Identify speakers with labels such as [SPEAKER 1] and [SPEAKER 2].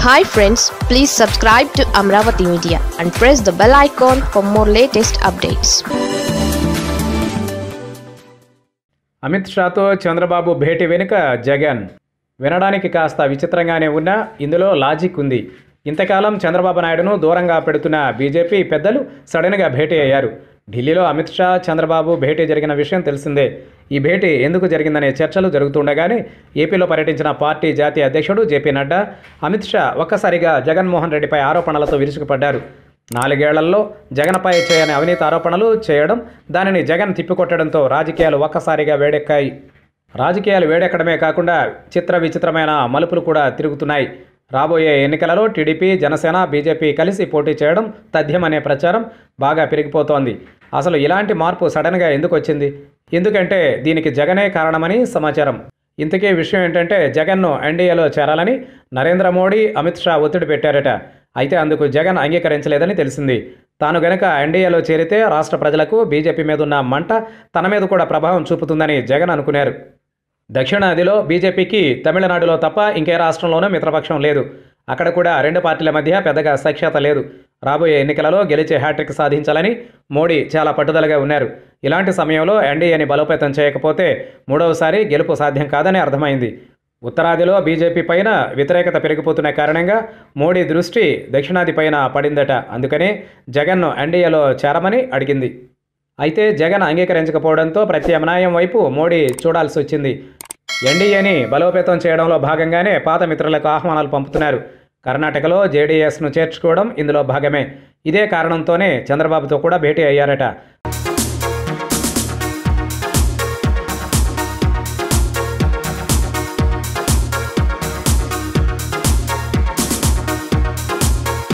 [SPEAKER 1] hi friends please subscribe to Amaravati media and press the bell icon for more latest updates
[SPEAKER 2] Amit షాతో చంద్రబాబు భేటీ వెనుక జగన్ వినడానికి కాస్త విచిత్రంగానే ఉన్నా ఇందులో లాజిక్ ఉంది ఇంతకాలం చంద్రబాబు నాయుడును దూరంగా పెడుతున్న బీజేపీ పెద్దలు సడన్గా భేటీ అయ్యారు ఢిల్లీలో అమిత్ షా చంద్రబాబు భేటీ జరిగిన విషయం తెలిసిందే ఈ భేటీ ఎందుకు జరిగిందనే చర్చలు జరుగుతుండగానే ఏపీలో పర్యటించిన పార్టీ జాతీయ అధ్యక్షుడు జేపీ నడ్డా అమిత్ షా ఒక్కసారిగా జగన్మోహన్ రెడ్డిపై ఆరోపణలతో విరుచుకుపడ్డారు నాలుగేళ్లలో జగన్పై చేయని అవినీతి ఆరోపణలు చేయడం దానిని జగన్ తిప్పికొట్టడంతో రాజకీయాలు ఒక్కసారిగా వేడెక్కాయి రాజకీయాలు వేడెక్కడమే కాకుండా చిత్ర విచిత్రమైన మలుపులు కూడా తిరుగుతున్నాయి రాబోయే ఎన్నికలలో టీడీపీ జనసేన బీజేపీ కలిసి పోటీ చేయడం తథ్యమనే ప్రచారం బాగా పెరిగిపోతోంది అసలు ఇలాంటి మార్పు సడన్గా ఎందుకు వచ్చింది ఎందుకంటే దీనికి జగనే కారణమని సమాచారం ఇంతకీ విషయం ఏంటంటే జగన్ను ఎన్డీఏలో చేరాలని నరేంద్ర మోడీ అమిత్ షా ఒత్తిడి పెట్టారట అయితే అందుకు జగన్ అంగీకరించలేదని తెలిసింది తాను గనక ఎన్డీఏలో చేరితే రాష్ట్ర ప్రజలకు బీజేపీ మీద ఉన్న మంట తన మీద కూడా ప్రభావం చూపుతుందని జగన్ అనుకున్నారు దక్షిణాదిలో బీజేపీకి తమిళనాడులో తప్ప ఇంకే రాష్ట్రంలోనూ మిత్రపక్షం లేదు అక్కడ కూడా రెండు పార్టీల మధ్య పెద్దగా సఖ్యత లేదు రాబోయే ఎన్నికలలో గెలిచే హ్యాట్రిక్ సాధించాలని మోడీ చాలా పట్టుదలగా ఉన్నారు ఇలాంటి సమయంలో ఎన్డీఏని బలోపేతం చేయకపోతే మూడవసారి గెలుపు సాధ్యం కాదని అర్థమైంది ఉత్తరాదిలో బీజేపీ పైన వ్యతిరేకత పెరిగిపోతున్న కారణంగా మోడీ దృష్టి దక్షిణాది పైన పడిందట అందుకనే జగన్ను ఎన్డీఏలో చేరమని అడిగింది అయితే జగన్ అంగీకరించకపోవడంతో ప్రత్యామ్నాయం వైపు మోడీ చూడాల్సి వచ్చింది ఎన్డీఏని బలోపేతం చేయడంలో భాగంగానే పాత మిత్రులకు ఆహ్వానాలు పంపుతున్నారు కర్ణాటకలో జేడీఎస్ను చేర్చుకోవడం ఇందులో భాగమే ఇదే కారణంతోనే చంద్రబాబుతో కూడా భేటీ అయ్యారట